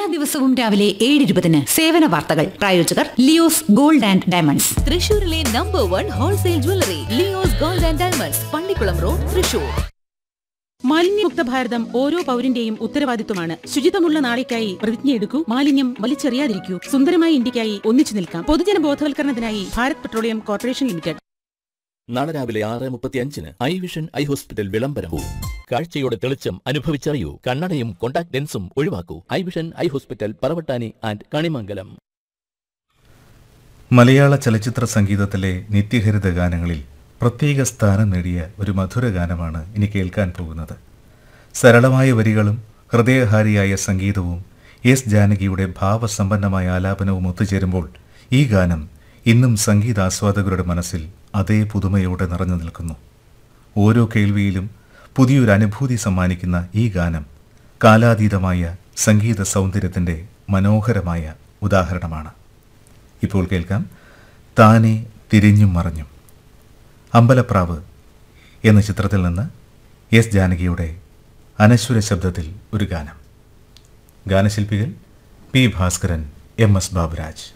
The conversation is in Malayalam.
ദിവസവും രാവിലെ ഏഴ് ഇരുപതിന് സേവന വാർത്തകൾ പ്രായോജകർ ലിയോസ് ഗോൾഡ് ആൻഡ് ഡയമണ്ട്സ് തൃശൂരിലെ number one wholesale jewellery Leo's gold and diamonds Pallikulam road Thrissur മാലിന്യമുക്ത ഭാരതം ഓരോ പൗരന്റെയും ഉത്തരവാദിത്വമാണ് ശുചിത്വമുള്ള നാളേക്കായി പ്രതിജ്ഞയെടുക്കൂ മാലിന്യം വലിച്ചെറിയാതിരിക്കൂ സുന്ദരമായ ഇന്ത്യക്കായി ഒന്നിച്ചു നിൽക്കാം പൊതുജന ബോധവൽക്കരണത്തിനായി ഭാരത് പെട്രോളിയം കോർപ്പറേഷൻ ലിമിറ്റഡ് നാളെ രാവിലെ ആറ് മുപ്പത്തി അഞ്ചിന് ഐ വിഷൻ ഐ ഹോസ്പിറ്റൽ വിളംബരവും കാഴ്ചയുടെ തെളിച്ചം അനുഭവിച്ചറിയൂ കണ്ണടയും കോണ്ടാക്ട് ലെൻസും ഒഴിവാക്കൂ eye vision eye hospital Paravattani and Kanimangalam മലയാള ചലച്ചിത്ര സംഗീതത്തിലെ നിത്യഹരിത ഗാനങ്ങളിൽ പ്രത്യേക സ്ഥാനം നേടിയ ഒരു മധുര ഗാനമാണ് ഇനി കേൾക്കാൻ പോകുന്നത് സരളമായ വരികളും ഹൃദയഹാരിയായ സംഗീതവും എസ് ജാനകിയുടെ ഭാവസമ്പന്നമായ ആലാപനവും ഒത്തുചേരുമ്പോൾ ഈ ഗാനം ഇന്നും സംഗീതാസ്വാദകരുടെ മനസ്സിൽ അതേ പുതുമയോടെ നിറഞ്ഞു നിൽക്കുന്നു ഓരോ കേൾവിയിലും പുതിയൊരു അനുഭൂതി സമ്മാനിക്കുന്ന ഈ ഗാനം കാലാതീതമായ സംഗീത സൗന്ദര്യത്തിൻ്റെ മനോഹരമായ ഉദാഹരണമാണ് ഇപ്പോൾ കേൾക്കാം താനെ തിരിഞ്ഞും മറഞ്ഞും അമ്പലപ്രാവ് എന്ന ചിത്രത്തിൽ നിന്ന് എസ് ജാനകിയുടെ അനശ്വര ശബ്ദത്തിൽ ഒരു ഗാനം ഗാനശില്പികൾ P Bhaskaran M S Baburaj